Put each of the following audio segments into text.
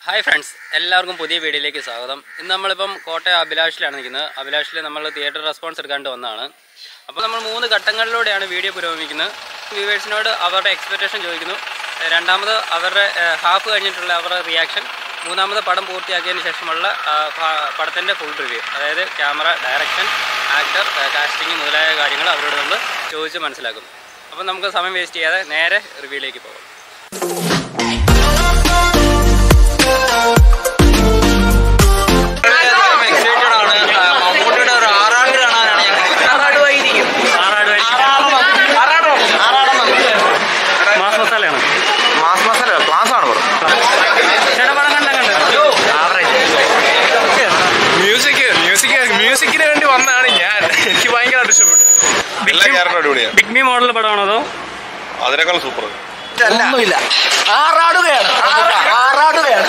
Hi friends എല്ലാവർക്കും പുതിയ വീഡിയോയിലേക്ക് സ്വാഗതം ഇന്ന് നമ്മളിപ്പം കോട്ടയം അഭിലാഷിലാണ് നിൽക്കുന്നത് അഭിലാഷിൽ നമ്മൾ തിയേറ്റർ റെസ്പോൺസ് എടുക്കാണ്ട് വന്നതാണ് അപ്പോൾ നമ്മൾ മൂന്ന് ഘട്ടങ്ങളിലൂടെയാണ് വീഡിയോ പുരോഗമിക്കുന്നത് വ്യൂവേഴ്സിനോട് അവരുടെ എക്സ്പെക്റ്റേഷൻ ചോദിക്കുന്നു രണ്ടാമത് അവരുടെ ഹാഫ് കഴിഞ്ഞിട്ടുള്ള അവരുടെ റിയാക്ഷൻ മൂന്നാമത് പടം പൂർത്തിയാക്കിയതിന് ശേഷമുള്ള പടത്തിൻ്റെ ഫുൾ റിവ്യൂ അതായത് ക്യാമറ ഡയറക്ഷൻ ആക്ടർ കാസ്റ്റിംഗ് മുതലായ കാര്യങ്ങൾ അവരോട് നമ്മൾ ചോദിച്ച് മനസ്സിലാക്കും അപ്പോൾ നമുക്ക് സമയം വേസ്റ്റ് ചെയ്യാതെ നേരെ റിവ്യൂയിലേക്ക് പോകാം എക്സൈറ്റഡ് ആണ് മമ്മൂട്ടിയുടെ ഒരു ആറാണ്ട് കാണാനാണ് ആറാടുമായിരിക്കും മാസ് മസാലയാണ് മാസ് മസാല ക്ലാസ് ആണ് ചേട്ടാ പടം കണ്ട കണ്ടോ മ്യൂസിക് മ്യൂസിക് മ്യൂസിക്കിന് വേണ്ടി വന്നതാണ് ഞാൻ എനിക്ക് ഭയങ്കരമായിട്ട് ഇഷ്ടപ്പെട്ടു എല്ലാ ക്യാരക്ടറും അടിപൊളിയാണ് ബിഗ് മി മോഡൽ പടമാണോ അതോ അതിനേക്കാൾ സൂപ്പർ ഒന്നുമില്ല ആറാടുകയാണ് ആറാടുകയാണ്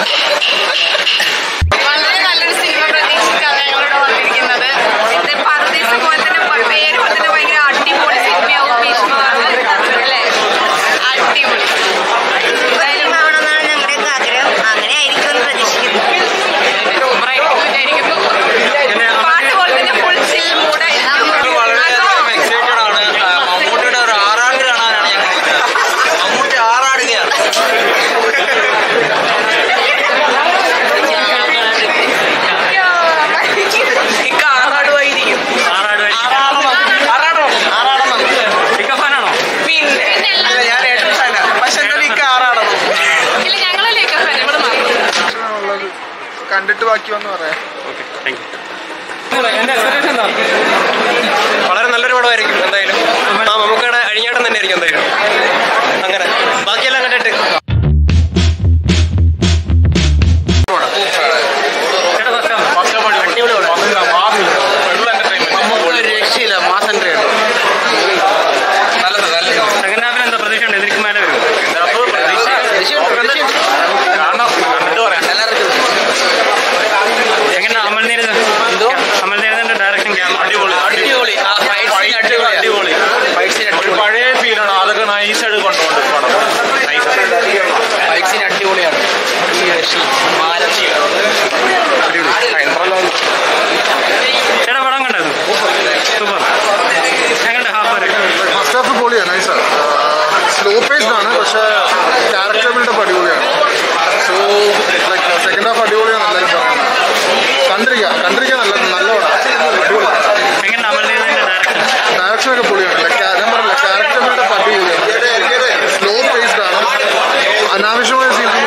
വളരെ നല്ലൊരു സിനിമ പ്രതീക്ഷിച്ചാണ് ഞങ്ങളിവിടെ വന്നിരിക്കുന്നത് ഇത് പർദീസ പോലെ തന്നെ പ- പേര് പോലെ തന്നെ ഭയങ്കര അടിപൊളി സിനിമയാവും ഭീഷ്മകാലം അല്ലേ അടിപൊളി എന്തായാലും ആവണമെന്നാണ് ഞങ്ങളുടെയൊക്കെ ആഗ്രഹം അങ്ങനെ ആയിരിക്കും എന്ന് പ്രതീക്ഷിക്കുന്നു സൂപ്പറായിരിക്കും വിചാരിക്കുന്നു പാട്ട് പോലെ തന്നെ ഫുൾ ചിൽ മൂഡ് വളരെയധികം എക്സൈറ്റഡ് ആണ് മമ്മൂട്ടിയുടെ ഒരു ആറാണ്ട് കാണാനാണ് ഞാൻ മമ്മൂട്ടി ആറാടുകയാണ് ഇക്ക ആറാടുമായിരിക്കും ആറാടണം ആറാടണം ഫാനാണോ പിന്നെ അല്ല ഞാൻ ഏറ്റവും ഫാനാണ് പക്ഷെ എന്നാലും ഇക്ക ആറാടണം ഇല്ല ഞങ്ങളല്ലേക്ക് ഇവിടെ മാത്രം കണ്ടിട്ട് ബാക്കി വന്ന് പറയാം ഓക്കെ താങ്ക് യു എൻ്റെ എക്സ്പെക്ടേഷൻ എന്താ വളരെ നല്ലൊരു പടമായിരിക്കും എന്തായാലും ആ നമുക്കടെ അഴിഞ്ഞാട്ടം തന്നെ ആയിരിക്കും എന്തായാലും അങ്ങനെ ബാക്കിയെല്ലാം കണ്ടിട്ട് ചേട്ടാ ഫസ്റ്റ് ഒരു രക്ഷയില്ല മാസം നല്ലത് നല്ലത് സെക്കൻഡ് ഹാഫിൽ എന്താ പ്രതീക്ഷ ഉണ്ട് ഇതിലേക്ക് മേലെ വരും എങ്ങനെ അമൽ നീരജ് അമൽ നീരജിന്റെ ഡയറക്ഷൻ ക്യാമറ അടിപൊളി അടിപൊളി ആ ഫൈറ്റ് സീൻ അടിപൊളി അടിപൊളി ഫൈറ്റ് സീൻ അടിപൊളി പഴയ ഫീലാണ് അതൊക്കെ നൈസായിട്ട് കൊണ്ടുപോകുന്നുണ്ട് ഫൈറ്റ് സീൻ അടിപൊളിയാണ് ഈ രക്ഷയിൽ മാനസിക ചേട്ടാ പടം കണ്ടായിരുന്നു സൂപ്പർ എങ്ങനെ ഹാഫ് വരെ ഫസ്റ്റ് ഹാഫ് പൊളിയാണ് നൈസാണ് സ്ലോ പേസ്ഡ് ആണ് പക്ഷേ ക്യാരക്ടർ ബിൽഡപ്പ് അടിപൊളിയാണ് സോ ലൈക്ക് സെക്കൻഡ് ഹാഫ് അടിപൊളിയാണ് എല്ലാവരും പറയുന്നത് കണ്ടിരിക്കാം കണ്ടിരിക്കാൻ നല്ല നല്ല പടം അടിപൊളി എങ്ങനെ അമൽ നീരജിന്റെ ഡയറക്ഷൻ ഡയറക്ഷൻ ഒക്കെ പൊളിയാണ് Like, ഞാൻ പറഞ്ഞില്ല ക്യാരക്ടർ ബിൽഡപ്പ് അടിപൊളിയാണ് സ്ലോ പേസ്ഡ് ആണ് അനാവശ്യമായ സീൻസ്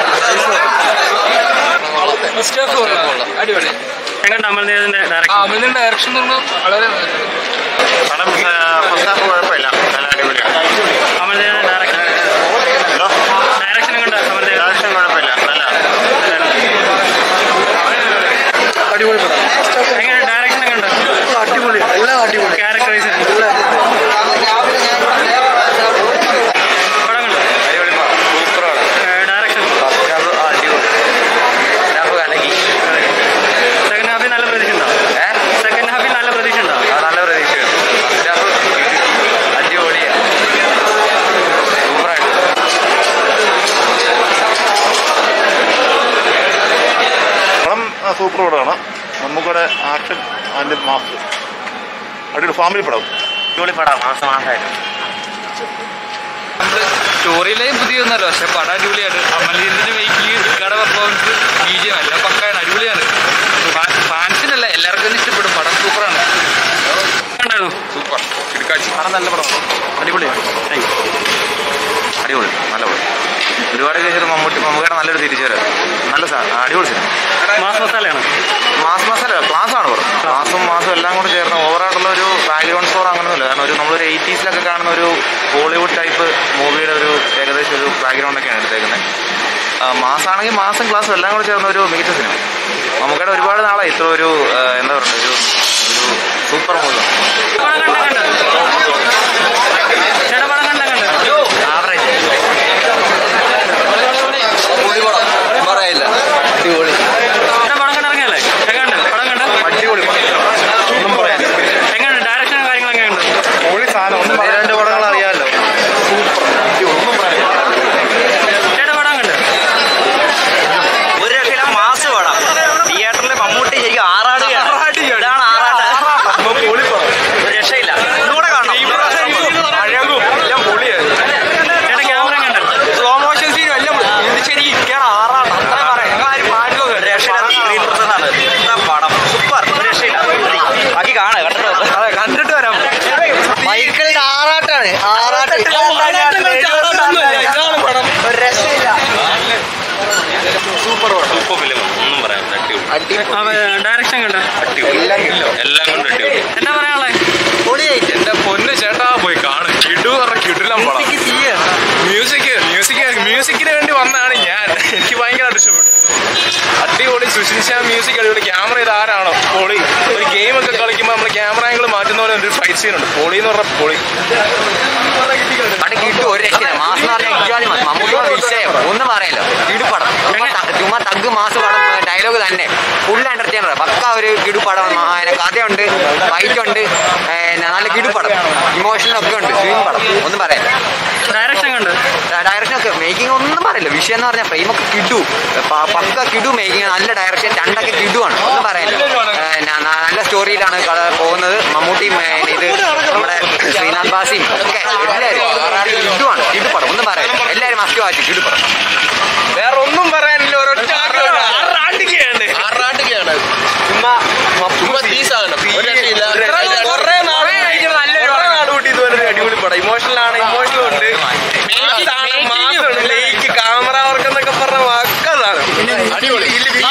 അടിപൊളി എങ്ങനെ അമൽ നീരജിന്റെ ഡയറക്ഷൻ അമിതിന്റെ ഡയറക്ഷൻ വളരെ പടം ഫസ്റ്റ് ഹാഫ് കുഴപ്പമില്ല നല്ല അടിപൊളിയാണ് അമൽ നീരജിന്റെ ഡയറക്ഷൻ ഡയറക്ഷൻ കണ്ട അമൽ നീരജ് ഡയറക്ഷൻ കുഴപ്പമില്ല നല്ല അടിപൊളി പടം എങ്ങനെ ഡയറക്ഷൻ കണ്ട അടിപൊളി എല്ലാം അടിപൊളി ക്യാരക്ടറൈസ് പടം കണ്ടോ ഡയറക്ഷൻ സെക്കൻഡ് ഹാഫിൽ നല്ല പ്രതീക്ഷ ഉണ്ടോ സെക്കൻഡ് ഹാഫിൽ നല്ല പ്രതീക്ഷ ഉണ്ടോ നല്ല പ്രതീക്ഷയാണ് അടിപൊളിയാണ് സൂപ്പറായിട്ട് പടം സൂപ്പർ പടമാണ് നമുക്കിവിടെ ആക്ഷൻ ആൻഡ് മാസ് അടിപൊളി ഫാമിലി പടം അടിപൊളി പടം മാസം മാസമായിട്ട് നമ്മള് സ്റ്റോറിയിലേയും പുതിയൊന്നല്ല പക്ഷെ പടം അടിപൊളിയാണ് അമലിന്റെ മേക്കിങ് ഇക്കാടെ പെർഫോമൻസ് ബീജിയം എല്ലാം പക്കാണ് അടിപൊളിയാണ് ഫാ- ഫാൻസിനല്ല എല്ലാവർക്കും തന്നെ ഇഷ്ടപ്പെടും പടം സൂപ്പറാണ് കണ്ടായിരുന്നു സൂപ്പർ കിടക്കാച്ചി പടം നല്ല പടം അടിപൊളിയാണ് താങ്ക് യു അടിപൊളി നല്ല പടം ഒരുപാട് കേസിൽ മമ്മൂട്ടി മമ്മൂക്കയുടെ നല്ലൊരു തിരിച്ചുവരവ് നല്ല സാ അടിപൊളി സിനിമ മാസ് മസാലയാണ് മാസ് മസാല ക്ലാസ് ആണ് പടം ക്ലാസും മാസും എല്ലാം കൂടെ ചേർന്ന് ഓവറായിട്ടുള്ള ഒരു ബാക്ക്ഗ്രൗണ്ട് സ്കോർ അങ്ങനെയൊന്നുമില്ല കാരണം ഒരു നമ്മളൊരു എയ്റ്റീസിലൊക്കെ കാണുന്ന ഒരു ഹോളിവുഡ് ടൈപ്പ് മൂവിയുടെ ഒരു ഏകദേശം ഒരു ബാക്ക്ഗ്രൗണ്ട് ഒക്കെയാണ് എടുത്തേക്കുന്നത് മാസാണെങ്കിൽ മാസം ക്ലാസ്സും എല്ലാം കൂടെ ചേർന്ന ഒരു മികച്ച സിനിമ മമ്മൂക്കയുടെ ഒരുപാട് നാളെ ഇത്ര ഒരു ആ, എന്താ പറയുക ഒരു ഒരു സൂപ്പർ മൂവി പടം കണ്ട കണ്ട ചേട്ടാ പടം കണ്ട കണ്ട ആവറേജ് പറയില്ല അടിപൊളി ചേട്ടാ പടം കണ്ടിറങ്ങിയല്ലേ എങ്ങനെ പടം കണ്ട അടിപൊളി ഒന്നും പറയാൻ എങ്ങനെ ഡയറക്ഷനും കാര്യങ്ങളൊക്കെ ഉണ്ട് പൊളി സാധനം ഒന്നും രണ്ട് പടങ്ങൾ അറിയാമല്ലോ ഒന്നും പറയാം ചേട്ടാ പടം കണ്ട് ഡയറക്ഷൻ കണ്ട എല്ലാം കൊണ്ട് അടിപൊളി എന്താ പറയാനുള്ളത് എന്റെ പൊന്ന് ചേട്ടാ പോയി കാണും കിടു പറഞ്ഞ കിടിലം പടം മ്യൂസിക് മ്യൂസിക് മ്യൂസിക്കിന് വേണ്ടി വന്നതാണ് ഞാൻ എനിക്ക് ഭയങ്കരമായിട്ട് ഇഷ്ടപ്പെട്ടു അടിപൊളി സുശീൽ ശ്യാം മ്യൂസിക് അടിപൊളി ക്യാമറ ഇത് ആരാണോ പൊളി ഒരു ഗെയിം ഒക്കെ കളിക്കുമ്പോൾ നമ്മൾ ക്യാമറ ആംഗിൾ മാറ്റുന്ന പോലെ ഒരു ഫൈറ്റ് സീൻ ഉണ്ട് പൊളി എന്ന് പറഞ്ഞ പൊളി പണ്ട് കിട്ടു ഒരു രക്ഷയില്ല മാസം എന്ന് പറഞ്ഞാൽ ഇജ്ജാതി മാസം മമ്മൂട്ടിയുടെ വിഷയം ഒന്നും പറയല്ലോ കിടുപടം ചുമ്മാ ത- ചുമ്മാ തഗ് മാസ് പടം ഡയലോഗ് തന്നെ ഫുൾ എന്റർടൈനർ പക്ക ഒരു കിടുപടം ആ, പിന്നെ കഥയുണ്ട് ഫൈറ്റ് ഉണ്ട് ഏ, നല്ല കിടുപടം ഇമോഷണൽ ഒക്കെ ഉണ്ട് സ്വിങ് പടം ഒന്നും പറയല്ല ഡയറക്ഷൻ കണ്ട് ഡയറക്ഷൻ ഒക്കെ മേക്കിംഗ് ഒന്നും പറയില്ല വിഷയം എന്ന് പറഞ്ഞാൽ ഫ്രെയിം ഒക്കെ കിടു പ- പക്ക കിടു മേക്കിംഗ് നല്ല ഡയറക്ഷൻ രണ്ടൊക്കെ കിടുവാണ് ഒന്നും പറയില്ല ഏ, ന- ന- നല്ല സ്റ്റോറിയിലാണ് കഥ പോകുന്നത് മമ്മൂട്ടിയും ഏ, ഇത് നമ്മുടെ ശ്രീനാഥ് ബാസിയും ഒക്കെ എല്ലാവരും കിടുവാണ് കിടുപടം ഒന്നും പറയില്ല എല്ലാവരും മസ്റ്റ് വാച്ച് കിടുപടം വേറെ ഒന്നും പറയാനില്ല ഒരൊറ്റ ആറാട്ടിക്കയാണ് ആറാട്ടിക്കയാണ് ചുമ്മാ ചുമ്മാ തീസാകണം ഒരു രക്ഷയില്ല കുറേ നാള് കുറേ നാള് കൂട്ടി ഇതുപോലെ ഒരു അടിപൊളി പടം ഇമോഷണൽ ആണ് ഇമോഷണൽ ഉണ്ട് ലേക്ക് ക്യാമറ വർക്ക് എന്നൊക്കെ പറഞ്ഞ വാക്കതാണ് അടിപൊളി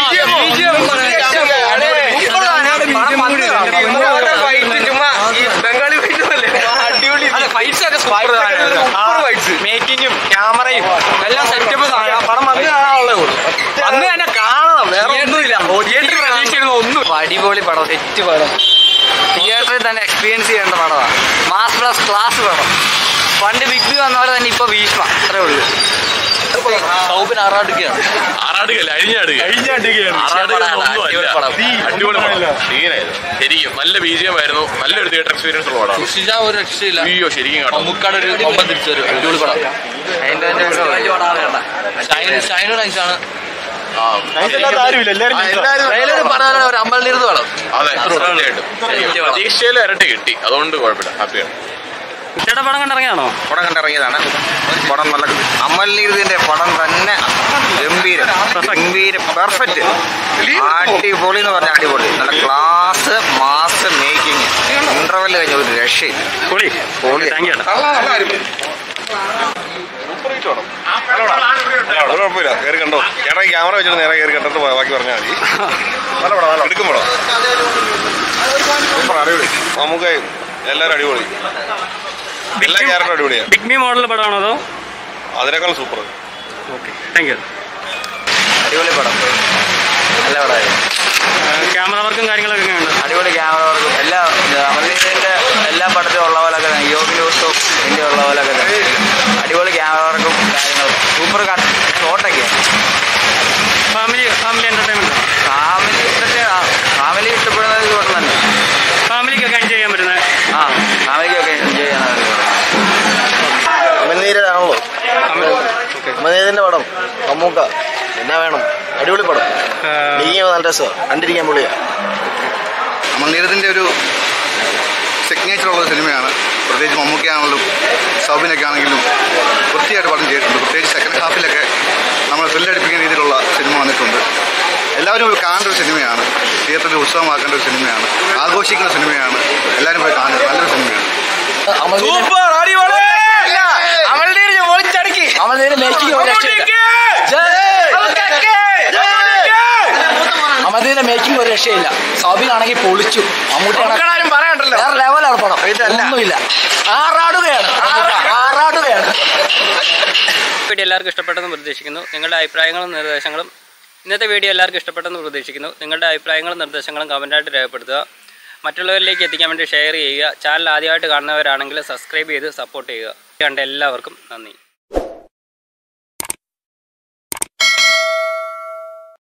ചുമ്മാ ഈ ബംഗാളി ഫൈറ്റ് അല്ലേ അടിപൊളി ഫൈറ്റ്സ് ഒക്കെ സൂപ്പർ ഫൈറ്റ്സ് മേക്കിങ്ങും ക്യാമറയും എല്ലാം സെറ്റപ്പ് പടം വന്ന് കാണാനുള്ളേ ഉള്ളൂ വന്ന് തന്നെ കാണണം വേറെ ഒന്നുമില്ല തിയേറ്ററിൽ പ്രതീക്ഷിക്കുന്ന ഒന്നും അടിപൊളി പടം സെറ്റ് പടം തിയേറ്ററിൽ തന്നെ എക്സ്പീരിയൻസ് ചെയ്യേണ്ട പടമാണ് മാസ് പ്ലസ് ക്ലാസ് പടം പണ്ട് ബിഗ് ബി വന്ന പോലെ തന്നെ ഇപ്പൊ ഭീഷ്മ അത്രേ ഉള്ളൂ സൗബിന് ആറാടുകയാണ് ആറാടുകയല്ല അഴിഞ്ഞാടുക അഴിഞ്ഞാടുകയാണ്. അടിപൊളി പടം അടിപൊളി പടം സീനായിരുന്നു ശരിക്കും നല്ല ബീജിയമായിരുന്നു നല്ലൊരു തിയേറ്റർ എക്സ്പീരിയൻസ് ഉള്ള പടം സുഷിജ ഒരു രക്ഷയില്ല അയ്യോ ശരിക്കും കാണാം മുക്കാട് ഒരു കൊമ്പൻ തിരിച്ചു വരും അടിപൊളി പടം ഷൈൻ ഷൈനു നൈസാണ് ട്രെയിലറിൽ പറഞ്ഞ ഒരു അമ്പലിരുന്ന് പടം അതെ തീർച്ചയായിട്ടും പ്രതീക്ഷയിൽ ഇരട്ടി കിട്ടി അതുകൊണ്ട് കുഴപ്പമില്ല ഹാപ്പിയാണ് ചേട്ടാ പടം കണ്ടിറങ്ങിയാണോ പടം കണ്ടിറങ്ങിയതാണ് പടം നല്ല അമൽനീതിന്റെ പടം തന്നെ ഗംഭീരം ഗംഭീരം പെർഫെക്റ്റ് അടിപൊളി എന്ന് പറഞ്ഞാൽ അടിപൊളി നല്ല ക്ലാസ് മാസ് മേക്കിംഗ് ഇന്റർവെൽ കഴിഞ്ഞ ഒരു രക്ഷയില്ല പൊളി പൊളി. താങ്ക് യു ചേട്ടാ അത് കുഴപ്പമില്ല കയറി കണ്ടോ ചേട്ടാ ക്യാമറ വെച്ചിട്ട് നേരെ കയറി കണ്ടിട്ട് പോയാ ബാക്കി പറഞ്ഞാൽ മതി നല്ല പടം നല്ല എടുക്കും പടം സൂപ്പർ അടിപൊളി നമുക്ക് എല്ലാവരും അടിപൊളി എല്ലാ ക്യാരക്ടറും അടിപൊളിയാണ് ബിഗ് ബി മോഡൽ പടമാണോ അതോ അതിനേക്കാൾ സൂപ്പർ ഓക്കെ താങ്ക് യു അടിപൊളി പടം നല്ല പടമായിരുന്നു ക്യാമറ വർക്കും കാര്യങ്ങളൊക്കെ എങ്ങനെയുണ്ട് അടിപൊളി ക്യാമറ വർക്കും എല്ലാ അമൽനീതിന്റെ എല്ലാ പടത്തിലും ഉള്ള പോലൊക്കെ തന്നെ യോഗി ലൂസും ഇന്ത്യ ഉള്ള പോലൊക്കെ തന്നെ അടിപൊളി ക്യാമറ വർക്കും കാര്യങ്ങളും സൂപ്പർ ഷോട്ടൊക്കെ family family entertainment family family ഇഷ്ടപ്പെടുന്ന ഒരു പടം തന്നെ ഫാമിലിക്കൊക്കെ എൻജോയ് ചെയ്യാൻ പറ്റുന്ന ആ ഫാമിലിക്കൊക്കെ എൻജോയ് ചെയ്യാൻ അമൽനീരാണല്ലോ അമൽനീരിന്റെ പടം മമ്മൂക്ക എന്നാ വേണം അടിപൊളി പടം ഇരിക്കാൻ നല്ല രസമാണ് കണ്ടിരിക്കാൻ പൊളിയാ അമൽനീരത്തിന്റെ ഒരു സിഗ്നേച്ചർ ഉള്ള സിനിമയാണ് പ്രത്യേകിച്ച് മമ്മൂക്കയാണെങ്കിലും സൗബിനൊക്കെ ആണെങ്കിലും വൃത്തിയായിട്ട് പടം ചെയ്തിട്ടുണ്ട് പ്രത്യേകിച്ച് സെക്കൻഡ് ഹാഫിലൊക്കെ നമ്മൾ ത്രില്ലടിപ്പിക്കുന്ന രീതിയിലുള്ള സിനിമ വന്നിട്ടുണ്ട് എല്ലാവരും പോയി കാണേണ്ട ഒരു സിനിമയാണ് തിയേറ്ററിൽ ഉത്സവമാക്കേണ്ട ഒരു സിനിമയാണ് ആഘോഷിക്കുന്ന സിനിമയാണ് എല്ലാവരും പോയി കാണുന്നത് നല്ലൊരു സിനിമയാണ് സൂപ്പർ അടിപൊളി അമൽനീര് പൊളിച്ചടക്കി അമൽനീര് മേക്കിംഗ് ഒരു രക്ഷയില്ല അമൽനീരിന്റെ മേക്കിംഗ് ഒരു രക്ഷയില്ല സൗബിനാണെങ്കിൽ പൊളിച്ചു മമ്മൂട്ടിയാണെങ്കിൽ ആരും പറയണ്ടല്ലോ വേറെ ലെവലാണ് പടം ഒന്നുമില്ല ആറാടുകയാണ് ആറാടുകയാണ് വീഡിയോ എല്ലാവർക്കും ഇഷ്ടപ്പെട്ടെന്ന് പ്രതീക്ഷിക്കുന്നു നിങ്ങളുടെ അഭിപ്രായങ്ങളും നിർദ്ദേശങ്ങളും ഇന്നത്തെ വീഡിയോ എല്ലാവർക്കും ഇഷ്ടപ്പെട്ടെന്ന് പ്രതീക്ഷിക്കുന്നു നിങ്ങളുടെ അഭിപ്രായങ്ങളും നിർദ്ദേശങ്ങളും കമൻറ്റായിട്ട് രേഖപ്പെടുത്തുക മറ്റുള്ളവരിലേക്ക് എത്തിക്കാൻ വേണ്ടി ഷെയർ ചെയ്യുക ചാനൽ ആദ്യമായിട്ട് കാണുന്നവരാണെങ്കിൽ സബ്സ്ക്രൈബ് ചെയ്ത് സപ്പോർട്ട് ചെയ്യുക കണ്ട എല്ലാവർക്കും നന്ദി